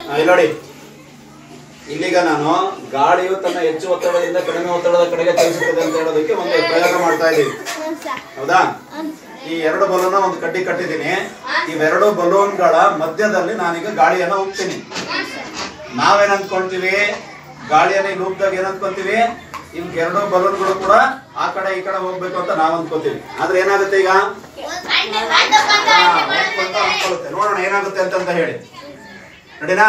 ಆ, ಇಲ್ಲಿ ನೋಡಿ ಇಲ್ಲಿಗ ನಾನು ಗಾಳಿಯು ತನ್ನ ಹೆಚ್ಚು ಒತ್ತಡದಿಂದ ಕಡಿಮೆ ಒತ್ತಡದ ಕಡೆಗೆ ಚಲಿಸುತ್ತದೆ ಅಂತ ಹೇಳೋದಕ್ಕೆ ಒಂದು ಪ್ರಯೋಗ ಮಾಡ್ತಾ ಇದ್ದೀವಿ ಹೌದಾ ಈ ಎರಡು ಬಲೂನ್ ಒಂದು ಕಡ್ಡಿ ಕಟ್ಟಿದ್ದೀನಿ ಇವೆರಡು ಬಲೂನ್ಗಳ ಮಧ್ಯದಲ್ಲಿ ನಾನೀಗ ಗಾಳಿಯನ್ನ ಹೋಗ್ತೀನಿ ನಾವೇನ್ ಅನ್ಕೊಂತೀವಿ ಗಾಳಿಯನ್ನ ಇಲ್ಲಿ ಹೋಗ್ದಾಗ ಏನ್ ಅನ್ಕೊಂತೀವಿ ಇವ್ ಎರಡು ಬಲೂನ್ಗಳು ಕೂಡ ಆ ಕಡೆ ಈ ಕಡೆ ಹೋಗ್ಬೇಕು ಅಂತ ನಾವ್ ಅನ್ಕೋತೀವಿ ಆದ್ರೆ ಏನಾಗುತ್ತೆ ಈಗ ಹಾ, ಹೋಗ್ಬೇಕು ಅಂತ ಅನ್ಕೊಳ್ಳುತ್ತೆ ನೋಡೋಣ ಏನಾಗುತ್ತೆ ಅಂತಂತ ಹೇಳಿ ರೆಡಿನಾ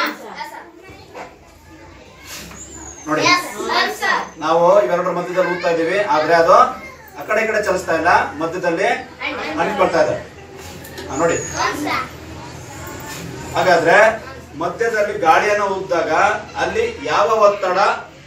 ನೋಡಿ ನಾವು ಇವೆರಡರ ಮಧ್ಯದಲ್ಲಿ ಹೋಗ್ತಾ ಇದೀವಿ ಆದ್ರೆ ಅದು ಆ ಕಡೆ ಈ ಕಡೆ ಚಲಿಸ್ತಾ ಇಲ್ಲ ಮಧ್ಯದಲ್ಲಿ ಅಂಟ್ಕೊಳ್ತಾ ಇದೆ ಹಾ, ನೋಡಿ ಹಾಗಾದ್ರೆ ಮಧ್ಯದಲ್ಲಿ ಗಾಳಿಯನ್ನು ಊದ್ದಾಗ ಅಲ್ಲಿ ಯಾವ ಒತ್ತಡ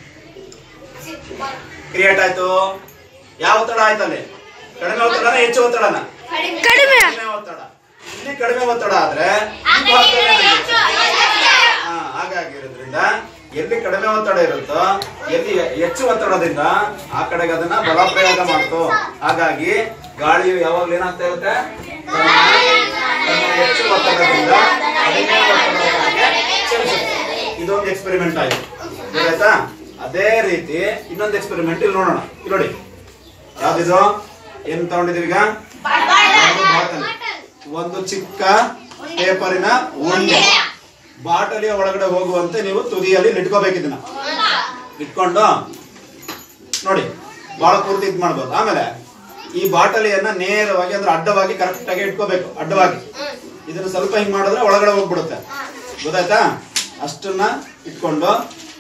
ಕ್ರಿಯೇಟ್ ಆಯ್ತು ಯಾವ ಒತ್ತಡ ಆಯ್ತು ಅಲ್ಲಿ ಕಡಿಮೆ ಒತ್ತಡನ ಹೆಚ್ಚು ಒತ್ತಡನ ಕಡಿಮೆ ಕಡಿಮೆ ಒತ್ತಡ ಇಲ್ಲಿ ಕಡಿಮೆ ಒತ್ತಡ ಆದ್ರೆ ಈ ಭಾಗದಲ್ಲಿ ಏನಾಗಿದೆ? ಹಾ, ಹಾಗಾಗಿರೋದ್ರಿಂದ ಎಲ್ಲಿ ಕಡಿಮೆ ಒತ್ತಡ ಇರುತ್ತೋ ಎಲ್ಲಿ ಹೆಚ್ಚು ಒತ್ತಡದಿಂದ ಆ ಕಡೆಗೆ ಅದನ್ನ ಬಲ ಪ್ರಯೋಗ ಮಾಡ್ತು ಹಾಗಾಗಿ ಗಾಳಿಯು ಯಾವಾಗ್ಲೂ ಏನಾಗ್ತಾ ಇರುತ್ತೆ ತನ್ನ ಹೆಚ್ಚು ಒತ್ತಡದಿಂದ ಕಡಿಮೆ ಒತ್ತಡದ ಕಡೆಗೆ ಚಲಿಸುತ್ತೆ. ಇದೊಂದು ಎಕ್ಸ್ಪೆರಿಮೆಂಟ್ ಆಯ್ತು ಗೊತ್ತಾಯ್ತಾ ಅದೇ ರೀತಿ ಇನ್ನೊಂದು ಎಕ್ಸ್ಪೆರಿಮೆಂಟ್ ಇಲ್ಲಿ ನೋಡೋಣ ಇಲ್ಲಿ ನೋಡಿ ಯಾವ್ದಿದು ಏನ್ ತಗೊಂಡಿದೀವಿ ಈಗ ಒಂದು ಬಾಟಲ್ ಒಂದು ಚಿಕ್ಕ ಪೇಪರಿನ ಉಂಡೆ ಬಾಟಲಿಯ ಒಳಗಡೆ ಹೋಗುವಂತೆ ನೀವು ತುದಿಯಲ್ಲಿ ಇಟ್ಕೋಬೇಕು ಇದನ್ನ ಇಟ್ಕೊಂಡು ನೋಡಿ ಬಹಳ ಪೂರ್ತಿ ಇದ್ ಮಾಡ್ಬೋದು ಆಮೇಲೆ ಈ ಬಾಟಲಿಯನ್ನ ನೇರವಾಗಿ ಅಂದ್ರೆ ಅಡ್ಡವಾಗಿ ಕರೆಕ್ಟ್ ಆಗಿ ಇಟ್ಕೋಬೇಕು ಅಡ್ಡವಾಗಿ ಇದನ್ನ ಸ್ವಲ್ಪ ಹಿಂಗ್ ಮಾಡಿದ್ರೆ ಒಳಗಡೆ ಹೋಗ್ಬಿಡುತ್ತೆ ಗೊತ್ತಾಯ್ತಾ ಅಷ್ಟನ್ನ ಇಟ್ಕೊಂಡು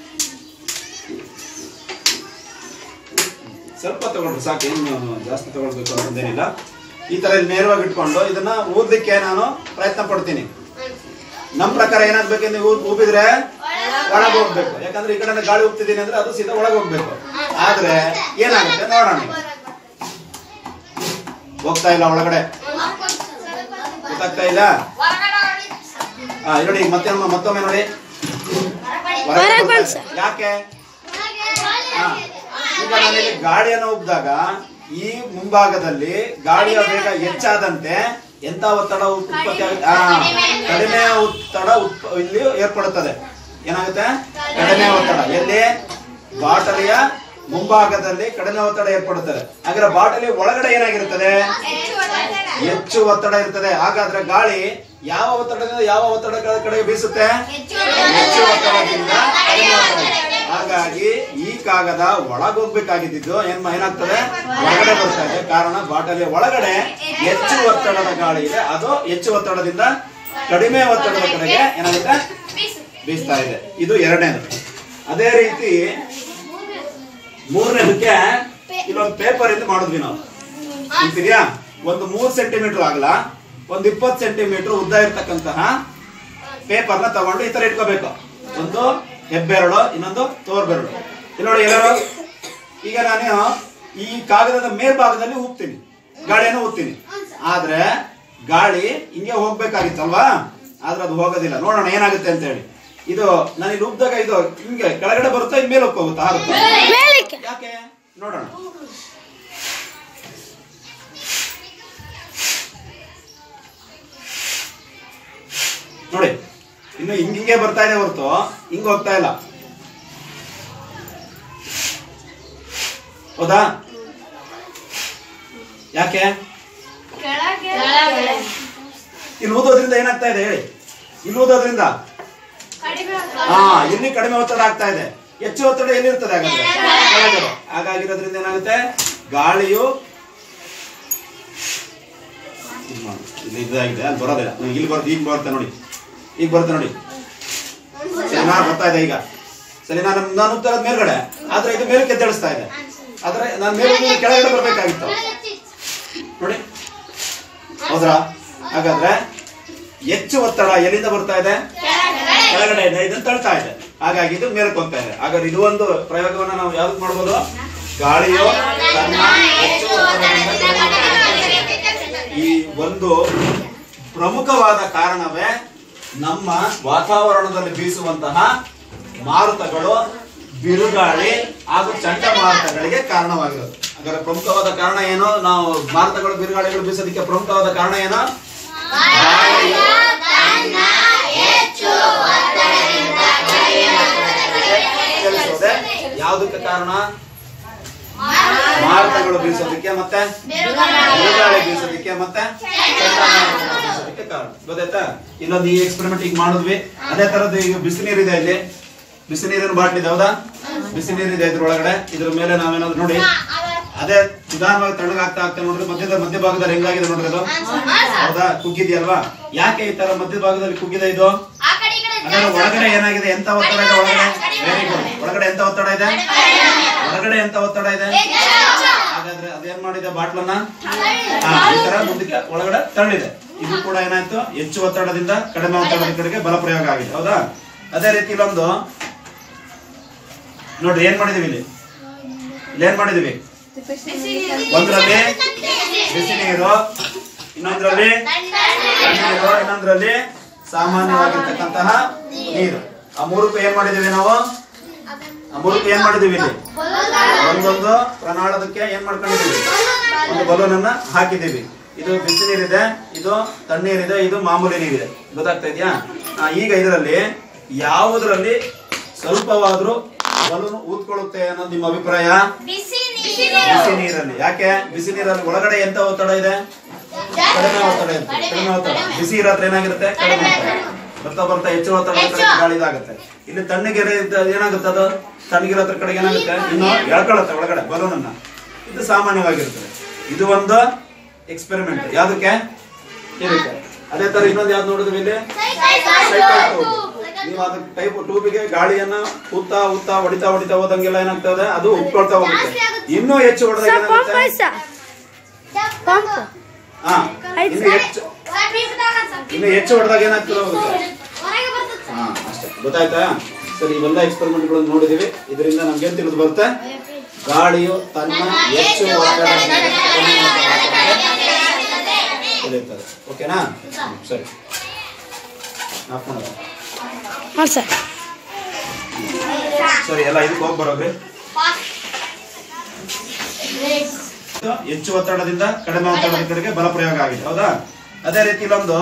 ಸ್ವಲ್ಪ ತಗೊಳ್ರಿ ಸಾಕು ಏನು ಜಾಸ್ತಿ ತಗೊಳ್ಬೇಕು ಅಂತಂದೇನಿಲ್ಲ ಈ ತರ ಇಲ್ಲಿ ನೇರವಾಗಿ ಇಟ್ಕೊಂಡು ಇದನ್ನ ಊದ್ಲಿಕ್ಕೆ ನಾನು ಪ್ರಯತ್ನ ಪಡ್ತೀನಿ ನಮ್ ಪ್ರಕಾರ ಏನಾಗ್ಬೇಕು ನೀವು ಊಬಿದ್ರೆ ಒಳಗೆ ಹೋಗ್ಬೇಕು ಯಾಕಂದ್ರೆ ಈ ಕಡೆ ಗಾಳಿ ಹೋಗ್ತಿದ್ದೀನಿ ಅಂದ್ರೆ ಅದು ಸೀದಾ ಒಳಗೆ ಹೋಗ್ಬೇಕು ಆದ್ರೆ ಏನಾಗುತ್ತೆ ನೋಡೋಣ ಈಗ. ಹೋಗ್ತಾ ಇಲ್ಲ ಒಳಗಡೆ ಗೊತ್ತಾಗ್ತಾ ಇಲ್ಲ ಹಾ ನೋಡಿ ಈಗ ಮತ್ತೆ ಮತ್ತೊಮ್ಮೆ ನೋಡಿ ಹೊರಗಡೆ ಹೊರಗ್ ಹೋಗ್ತಾ ಬಂತು ಇದೆ. ಯಾಕೆ ಹಾ. ಈಗ ನಾನಿಲ್ಲಿ ಗಾಳಿಯನ್ನು ಉಬ್ಬಿದಾಗ ಈ ಮುಂಭಾಗದಲ್ಲಿ ಗಾಳಿಯ ವೇಗ ಹೆಚ್ಚಾದಂತೆ ಎಂತ ಒತ್ತಡ ಉತ್ಪತ್ತಿ ಆಗುತ್ತೆ ಆ, ಕಡಿಮೆ ಒತ್ತಡ ಉತ್ಪ ಇಲ್ಲಿ ಏರ್ಪಡುತ್ತದೆ ಏನಾಗುತ್ತೆ ಕಡಿಮೆ ಒತ್ತಡ ಎಲ್ಲಿ ಬಾಟಲಿಯ ಮುಂಭಾಗದಲ್ಲಿ ಕಡಿಮೆ ಒತ್ತಡ ಏರ್ಪಡುತ್ತದೆ ಹಾಗಾದ್ರೆ ಬಾಟಲಿ ಒಳಗಡೆ ಏನಾಗಿರುತ್ತದೆ ಹೆಚ್ಚು ಒತ್ತಡ ಇರ್ತದೆ ಹಾಗಾದ್ರೆ ಗಾಳಿ ಯಾವ ಒತ್ತಡದಿಂದ ಯಾವ ಒತ್ತಡಗಳ ಕಡೆಗೆ ಬೀಸುತ್ತೆ ಹೆಚ್ಚು ಒತ್ತಡದಿಂದ ಕಡಿಮೆ ಒತ್ತಡ ಹಾಗಾಗಿ ಈ ಕಾಗದ ಒಳಗೋಗ್ಬೇಕಾಗಿದ್ದು ಏನ್ ಏನಾಗ್ತದೆ ಒಳಗಡೆ ಬರ್ತಾ ಇದೆ ಕಾರಣ ಬಾಟಲಿಯ ಒಳಗಡೆ ಹೆಚ್ಚು ಒತ್ತಡದ ಗಾಳಿ ಇದೆ ಅದು ಹೆಚ್ಚು ಒತ್ತಡದಿಂದ ಕಡಿಮೆ ಒತ್ತಡದ ಕಡೆಗೆ ಏನಾಗುತ್ತೆ ಬೀಸ್ತಾ ಇದೆ ಇದು ಎರಡನೇದು ಅದೇ ರೀತಿ ಮೂರನೇದಕ್ಕೆ ಇಲ್ಲೊಂದು ಪೇಪರ್ ಇಂದ ಮಾಡಿದ್ವಿ ನಾವು ಅಂತೀರಿಯಾ ಒಂದು ಮೂರ್ ಸೆಂಟಿಮೀಟರ್ ಆಗಲ್ಲ ಒಂದು ಇಪ್ಪತ್ತು ಸೆಂಟಿಮೀಟರ್ ಉದ್ದ ಇರ್ತಕ್ಕಂತಹ ಪೇಪರ್ನ ತಗೊಂಡು ಈ ತರ ಇಟ್ಕೋಬೇಕು ಒಂದು ಹೆಬ್ಬೆರಳು ಇನ್ನೊಂದು ತೋರ್ಬೆರಳು ಇಲ್ಲಿ ನೋಡಿ ಎಲ್ಲರೂ ಈಗ ನಾನು ಈ ಕಾಗದದ ಮೇಲ್ಭಾಗದಲ್ಲಿ ಹೋಗ್ತೀನಿ ಗಾಳಿಯನ್ನು ಹೋಗ್ತೀನಿ ಆದ್ರೆ ಗಾಳಿ ಹಿಂಗೆ ಹೋಗ್ಬೇಕಾಗಿತ್ತಲ್ವಾ ಆದ್ರೆ ಅದು ಹೋಗೋದಿಲ್ಲ ನೋಡೋಣ ಏನಾಗುತ್ತೆ ಅಂತ ಹೇಳಿ ಇದು ನಾನು ಇಲ್ಲಿ ಉಬ್ದಾಗ ಇದು ಹಿಂಗೆ ಕೆಳಗಡೆ ಬರುತ್ತಾ ಇನ್ ಮೇಲೆ ಹೋಗ್ತಾ ಹಾರುತ್ತಾ ಮೇಲಕ್ಕೆ ಯಾಕೆ ನೋಡೋಣ ನೋಡಿ ಇನ್ನು ಹಿಂಗ್ ಹಿಂಗೆ ಬರ್ತಾ ಇದೆ ಹೊರತು ಹಿಂಗ್ ಹೋಗ್ತಾ ಇಲ್ಲ ಹೌದಾ ಯಾಕೆ ಇಲ್ಲಿ ಊದೋದ್ರಿಂದ ಏನಾಗ್ತಾ ಇದೆ ಹೇಳಿ ಇಲ್ಲಿ ಊದೋದ್ರಿಂದ ಹಾ ಇಲ್ಲಿ ಕಡಿಮೆ ಒತ್ತಡ ಆಗ್ತಾ ಇದೆ ಹೆಚ್ಚು ಒತ್ತಡ ಎಲ್ಲಿರ್ತದೆ ಹಾಗಾದ್ರೆ ಕೆಳಗಡೆ. ಹಾಗಾಗಿರೋದ್ರಿಂದ ಏನಾಗುತ್ತೆ ಗಾಳಿಯು ಇದ್ ಮಾಡು. ಇಲ್ಲಿ ಇದಾಗಿದೆ ಅಲ್ಲಿ ಬರೋದಿಲ್ಲ ನೋಡಿ, ಇಲ್ಲಿ ಬರುತ್ತೆ ಈಗ ಬರುತ್ತೆ ನೋಡಿ ಈಗ ಬರುತ್ತೆ ನೋಡಿ ಸರಿನಾ ಬರ್ತಾ ಇದೆ ಈಗ ಸರಿ ನಾನು ನಾನು ಉತ್ತರದ ಮೇಲ್ಗಡೆ ಆದ್ರೆ ಇದು ಮೇಲಕ್ಕೆ ಎದ್ದೇಳಿಸ್ತಾ ಇದೆ ಆದ್ರೆ ನಾನು ಮೇಲೆ ಕೆಳಗಡೆ ಬರ್ಬೇಕಾಗಿತ್ತು ನೋಡಿ ಹೌದ್ರಾ ಹಾಗಾದ್ರೆ ಹೆಚ್ಚು ಒತ್ತಡ ಎಲ್ಲಿಂದ ಬರ್ತಾ ಇದೆ ಕೆಳಗಡೆ ಇದೆ ಇದನ್ನ ತಳ್ತಾ ಇದೆ ಹಾಗಾಗಿ ಇದು ಮೇಲಕ್ಕೆ ಹೋಗ್ತಾ ಇದೆ ಹಾಗಾದ್ರೆ ಇದು ಒಂದು ಪ್ರಯೋಗವನ್ನ ನಾವು ಯಾವ್ದು ಮಾಡ್ಬೋದು ಗಾಳಿಯು ತನ್ನ ಹೆಚ್ಚು ಒತ್ತಡದಿಂದ ಕೆಳಗೆ ಬರ್ತದೆ. ಈ ಒಂದು ಪ್ರಮುಖವಾದ ಕಾರಣವೇ ನಮ್ಮ ವಾತಾವರಣದಲ್ಲಿ ಬೀಸುವಂತಹ ಮಾರುತಗಳು ಬಿರುಗಾಳಿ ಹಾಗೂ ಚಂಡಮಾರುತಗಳಿಗೆ ಕಾರಣವಾಗಿರೋದು ಹಾಗಾದ್ರೆ ಪ್ರಮುಖವಾದ ಕಾರಣ ಏನು ನಾವು ಮಾರುತಗಳು ಬಿರುಗಾಳಿಗಳು ಬೀಸೋದಕ್ಕೆ ಪ್ರಮುಖವಾದ ಕಾರಣ ಏನು ಗಾಳಿಯು ತನ್ನ ಹೆಚ್ಚು ಒತ್ತಡ ಯಾವ್ದಕ್ಕೆ ಕಾರಣ ಮಾರುತಗಳು ಬೀಸೋದಕ್ಕೆ ಮತ್ತೆ ಬಿರುಗಾಳಿ ಬೀಸೋದಕ್ಕೆ ಮತ್ತೆ ಚಂಡಮಾರುತ ಬೀಸೋದಕ್ಕೆ ಕಾರಣ ಗೊತ್ತಾಯ್ತಾ ಇಲ್ಲೊಂದು ಈ ಎಕ್ಸ್ಪೆರಿಮೆಂಟ್ ಈಗ ಮಾಡಿದ್ವಿ ಅದೇ ತರದ್ದು ಈಗ ಬಿಸಿ ನೀರಿದೆ ಇಲ್ಲಿ ಬಿಸಿ ನೀರಿನ ಬಾಟ್ಲಿ ಇದೆ ಹೌದಾ ಬಿಸಿ ನೀರಿದೆ ಇದ್ರೊಳಗಡೆ ಇದ್ರ ಮೇಲೆ ನಾವೇನಾದ್ರು ನೋಡಿ ಅದೇ ನಿಧಾನವಾಗಿ ತಣ್ಣಗಾಗ್ತಾ ಆಗ್ತಾ ನೋಡ್ರಿ ಮಧ್ಯದ ಮಧ್ಯ ಭಾಗದಲ್ಲಿ ಹೆಂಗಾಗಿದೆ ನೋಡ್ರಿ ಅದು ಹೌದಾ ಕುಗ್ಗಿದೆಯಲ್ವಾ ಯಾಕೆ ಈ ತರ ಮಧ್ಯ ಭಾಗದಲ್ಲಿ ಕುಗ್ಗಿದೆ ಇದು ಹಾಗಾದ್ರೆ ಒಳಗಡೆ ಏನಾಗಿದೆ ಎಂತ ಒತ್ತಡ ಇದೆ ಒಳಗಡೆ ವೆರಿ ಗುಡ್ ಒಳಗಡೆ ಎಂತ ಒತ್ತಡ ಇದೆ ಒಳಗಡೆ ಎಂತ ಒತ್ತಡ ಇದೆ ಹಾಗಾದ್ರೆ ಅದೇನ್ ಮಾಡಿದೆ ಬಾಟ್ಲನ್ನ ಹಾ, ಈ ತರ ಮುಂದಕ್ಕೆ ಒಳಗಡೆ ತಳ್ಳಿದೆ ಇದು ಕೂಡ ಏನಾಯ್ತು ಹೆಚ್ಚು ಒತ್ತಡದಿಂದ ಕಡಿಮೆ ಒತ್ತಡದ ಕಡೆಗೆ ಬಲ ಪ್ರಯೋಗ ಆಗಿದೆ ಹೌದಾ ಅದೇ ರೀತಿ ಇಲ್ಲೊಂದು ನೋಡ್ರಿ ಏನ್ ಮಾಡಿದೀವಿ ಇಲ್ಲಿ ಇಲ್ಲಿ ಏನ್ ಮಾಡಿದೀವಿ ಒಂದ್ರಲ್ಲಿ ಬಿಸಿ ನೀರು ಇನ್ನೊಂದ್ರಲ್ಲಿ ನೀರು ಇನ್ನೊಂದ್ರಲ್ಲಿ ಸಾಮಾನ್ಯವಾಗಿರ್ತಕ್ಕಂತಹ ನೀರು ಆ ಮೂರಕ್ಕೂ ಏನ್ ಮಾಡಿದೀವಿ ನಾವು ಆ ಮೂರಕ್ಕೂ ಏನ್ ಮಾಡಿದೀವಿ ಇಲ್ಲಿ ಒಂದೊಂದು ಪ್ರಣಾಳದಕ್ಕೆ ಏನ್ ಮಾಡ್ಕೊಂಡಿದೀವಿ ಒಂದು ಬಲೂನ್ ಅನ್ನ ಹಾಕಿದೀವಿ ಇದು ಬಿಸಿ ನೀರಿದೆ ಇದು ತಣ್ಣೀರಿದೆ ಇದು ಮಾಮೂಲಿ ನೀರಿದೆ ಗೊತ್ತಾಗ್ತಾ ಇದೆಯಾ ಈಗ ಇದರಲ್ಲಿ ಯಾವುದರಲ್ಲಿ ಸ್ವಲ್ಪವಾದ್ರೂ ಬಲೂನ್ ಊದ್ಕೊಳ್ಳುತ್ತೆ ಅನ್ನೋದು ನಿಮ್ಮ ಅಭಿಪ್ರಾಯ ಬಿಸಿ ಬಿಸಿ ನೀರಲ್ಲಿ ಯಾಕೆ ಬಿಸಿ ನೀರಲ್ಲಿ ಒಳಗಡೆ ಎಂತ ಒತ್ತಡ ಇದೆ ಕಡಿಮೆ ಒತ್ತಡ ಇರುತ್ತೆ ಕಡಿಮೆ ಒತ್ತಡ ಬಿಸಿ ಇರೋತ್ರ ಏನಾಗಿರುತ್ತೆ ಕಡಿಮೆ ಒತ್ತಡ ಬರ್ತಾ ಬರ್ತಾ ಹೆಚ್ಚು ಒತ್ತಡ ಕಡೆ ಗಾಳಿ ಇದಾಗುತ್ತೆ ಇಲ್ಲಿ ತಣ್ಣಗಿರ ಏನಾಗುತ್ತೆ ಅದು ತಣ್ಣಗಿರೋದ್ರ ಕಡೆಗೆ ಏನಾಗುತ್ತೆ ಇನ್ನು ಎಳ್ಕೊಳ್ಳುತ್ತೆ ಒಳಗಡೆ ಬಲೂನ್ ಅನ್ನ ಇದು ಸಾಮಾನ್ಯವಾಗಿರ್ತದೆ ಇದು ಒಂದು ಎಕ್ಸ್ಪೆರಿಮೆಂಟ್ ಯಾವ್ದಕ್ಕೆ ಇದಕ್ಕೆ ಅದೇ ತರ ಇನ್ನೊಂದು ಯಾವ್ದು ನೋಡಿದ್ವಿ ಇಲ್ಲಿ ಸೈಕಲ್ ಟ್ಯೂಬ್ ನೀವು ಅದ ಟೈಪ್ ಟ್ಯೂಬಿಗೆ ಗಾಳಿಯನ್ನ ಉತ್ತಾ ಉತ್ತಾ ಹೊಡಿತಾ ಹೊಡಿತಾ ಹೋದಂಗೆಲ್ಲ ಏನಾಗ್ತದೆ ಅದು ಉಟ್ಕೊಳ್ತಾ ಹೋಗುತ್ತೆ ಇನ್ನೂ ಹೆಚ್ಚು ಹೊಡೆದಾಗ ಏನಾಗುತ್ತೆ ಪಂಪ್ ಹಾ ಇನ್ನು ಹೆಚ್ಚು ಇನ್ನು ಹೆಚ್ಚು ಹೊಡೆದಾಗ ಏನಾಗ್ತದೆ ಹೋಗುತ್ತೆ ಹಾ ಅಷ್ಟೇ ಗೊತ್ತಾಯ್ತಾ ಸರಿ ಇವೆಲ್ಲ ಎಕ್ಸ್ಪೆರಿಮೆಂಟ್ ಗಳನ್ನು ನೋಡಿದೀವಿ ಇದರಿಂದ ನಮ್ಗೆ ಏನ್ ತಿಳಿದು ಬರುತ್ತೆ ಗಾಳಿಯು ತನ್ನ ಹೆಚ್ಚು ಒತ್ತಡ ತಿಳಿಯುತ್ತದೆ ಓಕೆನಾ ಹ್ಮ್, ಸರಿ ಆಫ್ ಮಾಡೋದು ಹಾಂ ಸರ್ ಸರಿ ಎಲ್ಲ ಇದಕ್ಕೆ ಹೋಗಿ ಬರೋಗ್ರಿ ಹೆಚ್ಚು ಒತ್ತಡದಿಂದ ಕಡಿಮೆ ಒತ್ತಡದ ಕಡೆಗೆ ಬಲ ಪ್ರಯೋಗ ಆಗಿದೆ ಹೌದಾ ಅದೇ ರೀತಿ ಇಲ್ಲೊಂದು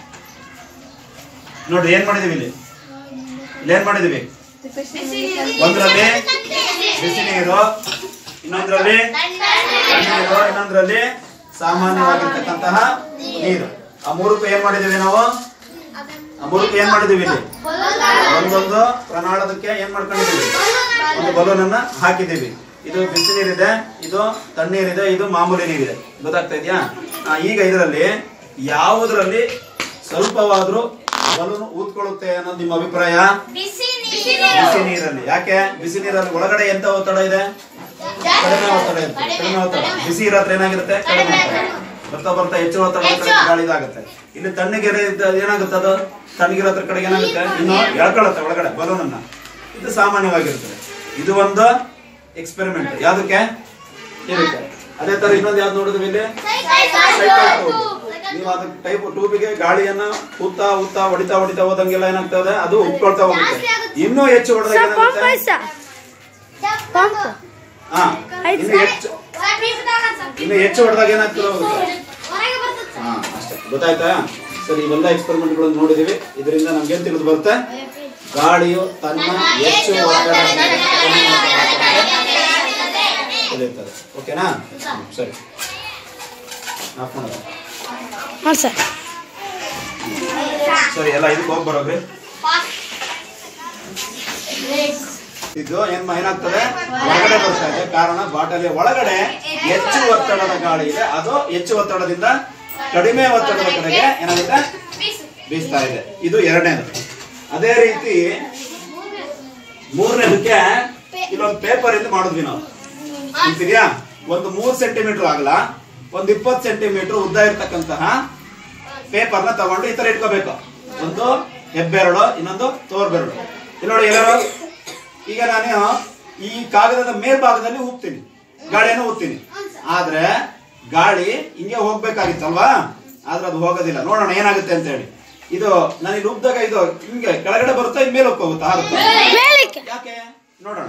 ನೋಡ್ರಿ ಏನ್ ಮಾಡಿದೀವಿ ಇಲ್ಲಿ ಇಲ್ಲಿ ಏನ್ ಮಾಡಿದೀವಿ ಒಂದ್ರಲ್ಲಿ ಬಿಸಿ ನೀರು ಇನ್ನೊಂದ್ರಲ್ಲಿ ನೀರು ಇನ್ನೊಂದ್ರಲ್ಲಿ ಸಾಮಾನ್ಯವಾಗಿರ್ತಕ್ಕಂತಹ ನೀರು ಆ ಮೂರಕ್ಕೂ ಏನ್ ಮಾಡಿದೀವಿ ನಾವು ಆ ಮೂರಕ್ಕೂ ಏನ್ ಮಾಡಿದೀವಿ ಇಲ್ಲಿ ಒಂದೊಂದು ಪ್ರಣಾಳದಕ್ಕೆ ಏನ್ ಮಾಡ್ಕೊಂಡಿದೀವಿ ಒಂದು ಬಲೂನ್ ಅನ್ನ ಹಾಕಿದೀವಿ ಇದು ಬಿಸಿ ನೀರಿದೆ ಇದು ತಣ್ಣೀರಿದೆ ಇದು ಮಾಮೂಲಿ ನೀರಿದೆ ಗೊತ್ತಾಗ್ತಾ ಇದೆಯಾ ಈಗ ಇದರಲ್ಲಿ ಯಾವುದರಲ್ಲಿ ಸ್ವಲ್ಪವಾದ್ರೂ ಬಲೂನ್ ಊದ್ಕೊಳ್ಳುತ್ತೆ ಅನ್ನೋದು ನಿಮ್ಮ ಅಭಿಪ್ರಾಯ ಬಿಸಿ ಬಿಸಿ ನೀರಲ್ಲಿ ಯಾಕೆ ಬಿಸಿ ನೀರಲ್ಲಿ ಒಳಗಡೆ ಎಂತ ಒತ್ತಡ ಇದೆ ಕಡಿಮೆ ಒತ್ತಡ ಇರುತ್ತೆ ಕಡಿಮೆ ಒತ್ತಡ ಬಿಸಿ ಇರೋತ್ರ ಏನಾಗಿರುತ್ತೆ ಕಡಿಮೆ ಒತ್ತಡ ಬರ್ತಾ ಬರ್ತಾ ಹೆಚ್ಚು ಒತ್ತಡ ಕಡೆ ಗಾಳಿ ಇದಾಗುತ್ತೆ ಇಲ್ಲಿ ತಣ್ಣಗಿರ ಏನಾಗುತ್ತೆ ಅದು ತಣ್ಣಗಿರೋದ್ರ ಕಡೆಗೆ ಏನಾಗುತ್ತೆ ಇನ್ನು ಎಳ್ಕೊಳ್ಳುತ್ತೆ ಒಳಗಡೆ ಬಲೂನ್ ಅನ್ನ ಇದು ಸಾಮಾನ್ಯವಾಗಿರ್ತದೆ ಇದು ಒಂದು ಎಕ್ಸ್ಪೆರಿಮೆಂಟ್ ಯಾವ್ದಕ್ಕೆ ಇದಕ್ಕೆ ಅದೇ ತರ ಇನ್ನೊಂದು ಯಾವ್ದು ನೋಡಿದ್ವಿ ಇಲ್ಲಿ ಸೈಕಲ್ ಟ್ಯೂಬ್ ನೀವು ಅದ ಟೈಪ್ ಟ್ಯೂಬಿಗೆ ಗಾಳಿಯನ್ನ ಉತ್ತಾ ಉತ್ತಾ ಹೊಡಿತಾ ಹೊಡಿತಾ ಹೋದಂಗೆಲ್ಲ ಏನಾಗ್ತದೆ ಅದು ಉಟ್ಕೊಳ್ತಾ ಹೋಗುತ್ತೆ ಇನ್ನೂ ಹೆಚ್ಚು ಹೊಡೆದಾಗ ಸರ್ ಪಂಪ್ ಏನಾಗುತ್ತೆ ಐತ್ ಸರ್ ಪಂಪ್ ಹಾ ಇನ್ನು ಹೆಚ್ಚು ಇನ್ನು ಹೆಚ್ಚು ಹೊಡೆದಾಗ ಏನಾಗ್ತದೆ ಹೋಗುತ್ತೆ ಹಾ ಅಷ್ಟೇ ಗೊತ್ತಾಯ್ತಾ ಸರಿ ಇವೆಲ್ಲ ಎಕ್ಸ್ಪೆರಿಮೆಂಟ್ ಗಳನ್ನು ನೋಡಿದೀವಿ ಇದರಿಂದ ನಮ್ಗೆ ಏನ್ ತಿಳಿದು ಬರುತ್ತೆ ಗಾಳಿಯು ತನ್ನ ಹೆಚ್ಚು ಒತ್ತಡ ತಿಳಿಯುತ್ತದೆ ಓಕೆನಾ ಹ್ಮ್, ಸರಿ ಆಫ್ ಮಾಡೋದು ಹಾಂ ಸರ್ ಸರಿ ಎಲ್ಲ ಇದಕ್ಕೆ ಹೋಗಿ ಬರೋಗ್ರಿ ಇದು ಏನ್ ಏನಾಗ್ತದೆ ಒಳಗಡೆ ಬರ್ತಾ ಇದೆ ಕಾರಣ ಬಾಟಲಿಯ ಒಳಗಡೆ ಹೆಚ್ಚು ಒತ್ತಡದ ಗಾಳಿ ಇದೆ ಅದು ಹೆಚ್ಚು ಒತ್ತಡದಿಂದ ಕಡಿಮೆ ಒತ್ತಡದ ಕಡೆಗೆ ಏನಾಗುತ್ತೆ ಬೀಸ್ತಾ ಇದೆ ಇದು ಎರಡನೇದು ಅದೇ ರೀತಿ ಮೂರನೇದಕ್ಕೆ ಇಲ್ಲೊಂದು ಪೇಪರ್ ಇಂದ ಮಾಡಿದ್ವಿ ನಾವು ಅಂತಿದ್ಯಾ ಒಂದು ಮೂರ್ ಸೆಂಟಿಮೀಟರ್ ಆಗಲ್ಲ ಒಂದು ಇಪ್ಪತ್ತು ಸೆಂಟಿಮೀಟರ್ ಉದ್ದ ಇರ್ತಕ್ಕಂತಹ ಪೇಪರ್ನ ತಗೊಂಡು ಈ ತರ ಇಟ್ಕೋಬೇಕು ಒಂದು ಹೆಬ್ಬೆರಳು ಇನ್ನೊಂದು ತೋರ್ಬೆರಳು ಇಲ್ಲಿ ನೋಡಿ ಎಲ್ಲರೂ ಈಗ ನಾನು ಈ ಕಾಗದದ ಮೇಲ್ಭಾಗದಲ್ಲಿ ಊದ್ತೀನಿ ಗಾಳಿಯನ್ನು ಊದ್ತೀನಿ ಆದ್ರೆ ಗಾಳಿ ಹಿಂಗೆ ಹೋಗ್ಬೇಕಾಗಿತ್ತಲ್ವಾ ಆದ್ರೆ ಅದು ಹೋಗೋದಿಲ್ಲ ನೋಡೋಣ ಏನಾಗುತ್ತೆ ಅಂತ ಹೇಳಿ ಇದು ನಾನು ಇಲ್ಲಿ ಉಬ್ದಾಗ ಇದು ಹಿಂಗೆ ಕೆಳಗಡೆ ಬರುತ್ತಾ ಇನ್ ಮೇಲೆ ಹೋಗ್ತಾ ಹಾರುತ್ತಾ ಮೇಲಕ್ಕೆ ಯಾಕೆ ನೋಡೋಣ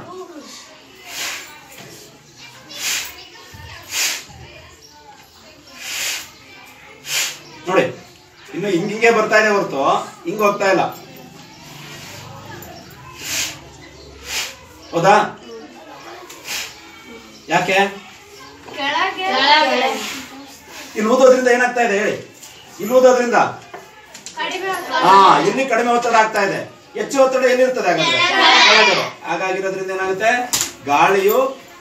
ನೋಡಿ ಇನ್ನು ಹಿಂಗ್ ಹಿಂಗೆ ಬರ್ತಾ ಇದೆ ಹೊರತು ಹಿಂಗ್ ಹೋಗ್ತಾ ಇಲ್ಲ ಹೌದಾ ಯಾಕೆ ಇಲ್ಲಿ ಊದೋದ್ರಿಂದ ಏನಾಗ್ತಾ ಇದೆ ಹೇಳಿ ಇಲ್ಲಿ ಊದೋದ್ರಿಂದ ಹಾ ಇಲ್ಲಿ ಕಡಿಮೆ ಒತ್ತಡ ಆಗ್ತಾ ಇದೆ ಹೆಚ್ಚು ಒತ್ತಡ ಎಲ್ಲಿರ್ತದೆ ಹಾಗಾದ್ರೆ ಕೆಳಗಡೆ. ಹಾಗಾಗಿರೋದ್ರಿಂದ ಏನಾಗುತ್ತೆ ಗಾಳಿಯು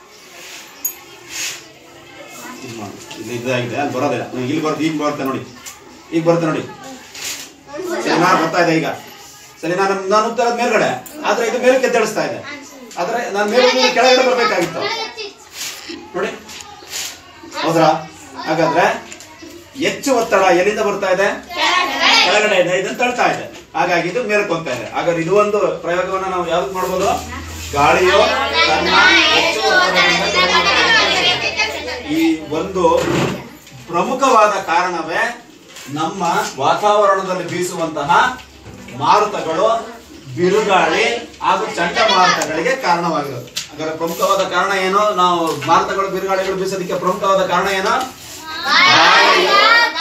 ಇದ್ ಮಾಡು. ಇಲ್ಲಿ ಇದಾಗಿದೆ ಅಲ್ಲಿ ಬರೋದಿಲ್ಲ ಹ್ಮ್, ಇಲ್ಲಿ ಬರುತ್ತೆ ಈಗ ಬರುತ್ತೆ ನೋಡಿ ಈಗ ಬರುತ್ತೆ ನೋಡಿ ಸರಿನಾ ಬರ್ತಾ ಇದೆ ಈಗ ಸರಿ ನಾನು ನಾನು ಉತ್ತರದ ಮೇಲ್ಗಡೆ ಆದ್ರೆ ಇದು ಮೇಲಕ್ಕೆ ಎದ್ದೇಳಿಸ್ತಾ ಇದೆ ಆದ್ರೆ ನಾನು ಮೇಲೆ ಕೆಳಗಡೆ ಬರ್ಬೇಕಾಗಿತ್ತು ನೋಡಿ ಹೌದ್ರಾ ಹಾಗಾದ್ರೆ ಹೆಚ್ಚು ಒತ್ತಡ ಎಲ್ಲಿಂದ ಬರ್ತಾ ಇದೆ ಕೆಳಗಡೆ ಇದೆ ಇದನ್ನ ತಳ್ತಾ ಇದೆ ಹಾಗಾಗಿ ಇದು ಮೇಲಕ್ಕೆ ಹೋಗ್ತಾ ಇದೆ ಹಾಗಾದ್ರೆ ಇದು ಒಂದು ಪ್ರಯೋಗವನ್ನ ನಾವು ಯಾವ್ದು ಮಾಡ್ಬೋದು ಗಾಳಿಯು ತನ್ನ ಹೆಚ್ಚು ಒತ್ತಡದಿಂದ ಈ ಒಂದು ಪ್ರಮುಖವಾದ ಕಾರಣವೇ ನಮ್ಮ ವಾತಾವರಣದಲ್ಲಿ ಬೀಸುವಂತಹ ಮಾರುತಗಳು ಬಿರುಗಾಳಿ ಹಾಗೂ ಚಂಡಮಾರುತಗಳಿಗೆ ಕಾರಣವಾಗಿರೋದು ಹಾಗಾದ್ರೆ ಪ್ರಮುಖವಾದ ಕಾರಣ ಏನು ನಾವು ಮಾರುತಗಳು ಬಿರುಗಾಳಿಗಳು ಬೀಸೋದಕ್ಕೆ ಪ್ರಮುಖವಾದ ಕಾರಣ ಏನು ಗಾಳಿಯು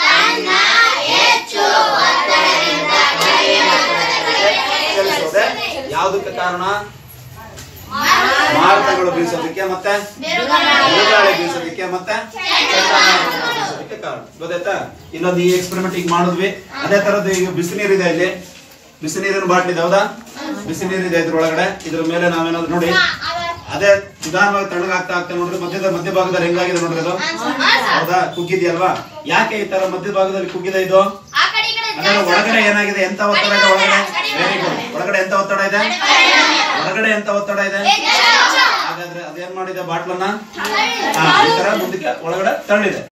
ಚಲಿಸೋದೆ ಯಾವುದಕ್ಕೆ ಕಾರಣ ಮಾರುತಗಳು ಬೀಸೋದಕ್ಕೆ ಮತ್ತೆ ಬಿರುಗಾಳಿ ಬೀಸೋದಕ್ಕೆ ಮತ್ತೆ ಚಂಡಮಾರುತ ಬೀಸೋದಕ್ಕೆ ಕಾರಣ ಗೊತ್ತಾಯ್ತಾ ಇನ್ನೊಂದು ಈ ಎಕ್ಸ್ಪೆರಿಮೆಂಟ್ ಈಗ ಮಾಡಿದ್ವಿ ಅದೇ ತರದ್ದು ಈಗ ಬಿಸಿ ನೀರಿದೆ ಇಲ್ಲಿ ಬಿಸಿ ನೀರಿನ ಬಾಟ್ಲಿ ಇದೆ ಹೌದಾ ಬಿಸಿ ನೀರಿದೆ ಇದ್ರೊಳಗಡೆ ಇದ್ರ ಮೇಲೆ ನಾವೇನಾದ್ರು ನೋಡಿ ಅದೇ ನಿಧಾನವಾಗಿ ತಣ್ಣಗಾಗ್ತಾ ಆಗ್ತಾ ನೋಡ್ರಿ ಮಧ್ಯದ ಮಧ್ಯ ಭಾಗದಲ್ಲಿ ಹೆಂಗಾಗಿದೆ ನೋಡ್ರಿ ಅದು ಹೌದಾ ಕುಗ್ಗಿದೆಯಲ್ವಾ ಯಾಕೆ ಈ ತರ ಮಧ್ಯ ಭಾಗದಲ್ಲಿ ಕುಗ್ಗಿದೆ ಇದು ಅಂದ್ರೆ ಒಳಗಡೆ ಏನಾಗಿದೆ ಎಂತ ಒತ್ತಡ ಇದೆ ಒಳಗಡೆ ವೆರಿ ಗುಡ್ ಒಳಗಡೆ ಎಂತ ಒತ್ತಡ ಇದೆ ಹೊರಗಡೆ ಎಂತ ಒತ್ತಡ ಇದೆ ಹಾಗಾದ್ರೆ ಅದೇನ್ ಮಾಡಿದೆ ಬಾಟ್ಲನ್ನ ಹಾ, ಈ ತರ ಮುಂದಕ್ಕೆ ಒಳಗಡೆ ತಳ್ಳಿದೆ